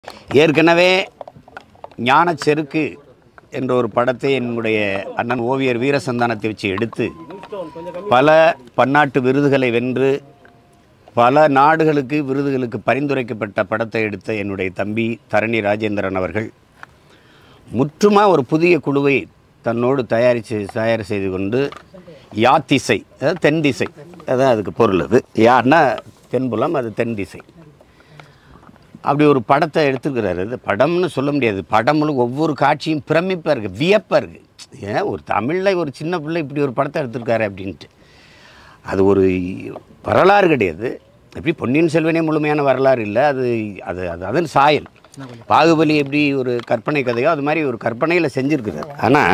ஏற்கனவே ஞானச் செருக்கு என்ற ஒரு படத்தை என்னுடைய அண்ணன் ஓவியர் வீரசந்தானத்தை வச்சு எடுத்து பல பன்னாட்டு விருதுகளை வென்று பல நாடுகளுக்கு விருதுகளுக்கு பரிந்துரைக்கப்பட்ட படத்தை எடுத்த என்னுடைய தம்பி தரணி ராஜேந்திரன் அவர்கள் முற்றுமாக ஒரு புதிய குழுவை தன்னோடு தயாரித்து தயார் செய்து கொண்டு யாத்திசை அதாவது தென் திசை அதான் அதுக்கு பொருள் அது யார்னா தென்புலம் அது தென் திசை அப்படி ஒரு படத்தை எடுத்துக்கிறாரு அது படம்னு சொல்ல முடியாது படம் முழுக்க ஒவ்வொரு காட்சியும் பிரமிப்பாக இருக்குது வியப்பாக இருக்குது ஏன் ஒரு தமிழில் ஒரு சின்ன பிள்ளை இப்படி ஒரு படத்தை எடுத்திருக்காரு அப்படின்ட்டு அது ஒரு வரலாறு கிடையாது எப்படி பொன்னியின் செல்வனே முழுமையான வரலாறு இல்லை அது அது அது அதன் சாயல் பாகுபலி எப்படி ஒரு கற்பனை கதையோ அது மாதிரி ஒரு கற்பனையில் செஞ்சுருக்குறாரு ஆனால்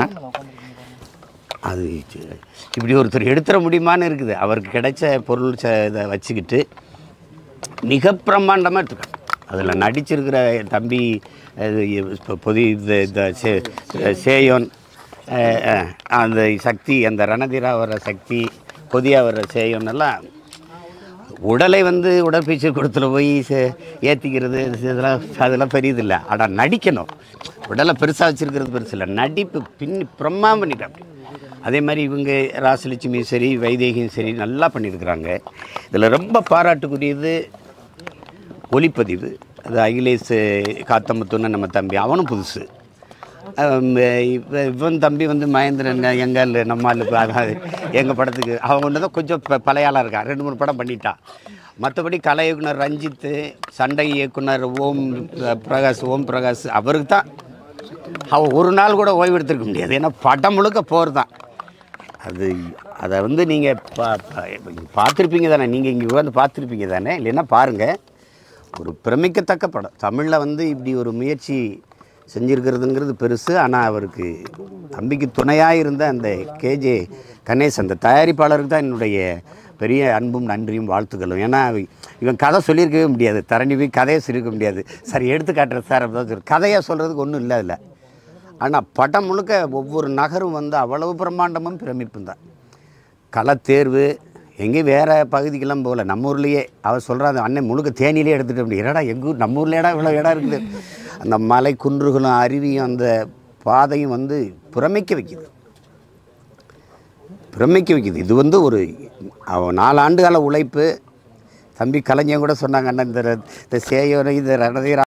அது சி- இப்படி ஒருத்தர் எடுத்துட முடியுமான்னு இருக்குது அவருக்கு கிடைச்ச பொருள் ச இதை வச்சுக்கிட்டு மிக பிரம்மாண்டமாக எடுத்துருக்காங்க அதில் நடிச்சிருக்கிற என் தம்பி அது இப்போ பொதி இந்த இந்த சே- சேயோன் அஹ், அஹ், அந்த சக்தி அந்த ரணதிரா வர சக்தி கொதியா வர சேயோன் எல்லாம் உடலை வந்து உடற்பயிற்சி கூடத்தில் போய் சே- ஏற்றிக்கிறது இதெல்லாம் அதெல்லாம் பெரியதில்லை ஆனால் நடிக்கணும் உடலை பெருசாக வச்சுருக்கிறது பெருசு இல்லை நடிப்பு பின்னி பிரம்மாம் பண்ணிட்டாங்க அதே மாதிரி இவங்க ராசலட்சுமியும் சரி வைதேகியும் சரி நல்லா பண்ணியிருக்கிறாங்க இதில் ரொம்ப பாராட்டுக்குரியது ஒளிப்பதிவு அது அகிலேஷ் காத்தமுத்துன்னு நம்ம தம்பி அவனும் புதுசு அவன் இப்ப இவன் தம்பி வந்து மகேந்திரன் எங்கள் நம்மால் எங்கள் படத்துக்கு அவன் ஒன்று தான் கொஞ்சம் ப- பழைய ஆளாக இருக்கான் ரெண்டு மூணு படம் பண்ணிட்டான் மற்றபடி கலை இயக்குனர் ரஞ்சித்து சண்டை இயக்குனர் ஓம் பிரகாஷ் ஓம் பிரகாஷ் அவருக்கு தான் அவன் ஒரு நாள் கூட ஓய்வு எடுத்திருக்க முடியாது ஏன்னா படம் முழுக்க போர் தான் அது அதை வந்து நீங்கள் பா பார்த்துருப்பீங்க தானே நீங்கள் இங்கே உட்காந்து பார்த்துருப்பீங்க தானே இல்லைன்னா பாருங்கள் ஒரு பிரமிக்கத்தக்க படம் தமிழில் வந்து இப்படி ஒரு முயற்சி செஞ்சுருக்கிறதுங்கிறது பெருசு ஆனால் அவருக்கு தம்பிக்கு துணையாக இருந்த அந்த கேஜே கணேஷ் அந்த தயாரிப்பாளருக்கு தான் என்னுடைய பெரிய அன்பும் நன்றியும் வாழ்த்துக்களும் ஏன்னா அவ- இவன் கதை சொல்லியிருக்கவே முடியாது தரணி போய் கதையை சொல்லியிருக்க முடியாது சரி எடுத்து காட்டுறேன் சார் அப்படி தான் கதையாக சொல்கிறதுக்கு ஒன்றும் இல்லை அதில் ஆனால் படம் முழுக்க ஒவ்வொரு நகரும் வந்து அவ்வளவு பிரம்மாண்டமும் பிரமிப்பும் தான் களத்தேர்வு எங்கேயும் வேறு பகுதிக்கெல்லாம் போகல நம்ம ஊர்லேயே அவர் சொல்கிறாங்க அண்ணன் முழுக்க தேனியிலே எடுத்துகிட்டு அப்படி என்னடா எங்கள் ஊர் நம்ம ஊரில் இடம் இவ்வளோ இடம் இருக்குது அந்த மலை குன்றுகளும் அருவியும் அந்த பாதையும் வந்து பிரமிக்க வைக்குது பிரமிக்க வைக்குது இது வந்து ஒரு அவன் நாலு ஆண்டு கால உழைப்பு தம்பி கலைஞன் கூட சொன்னாங்க அண்ணன் இந்த இந்த சேயோனை இந்த ரணதீரா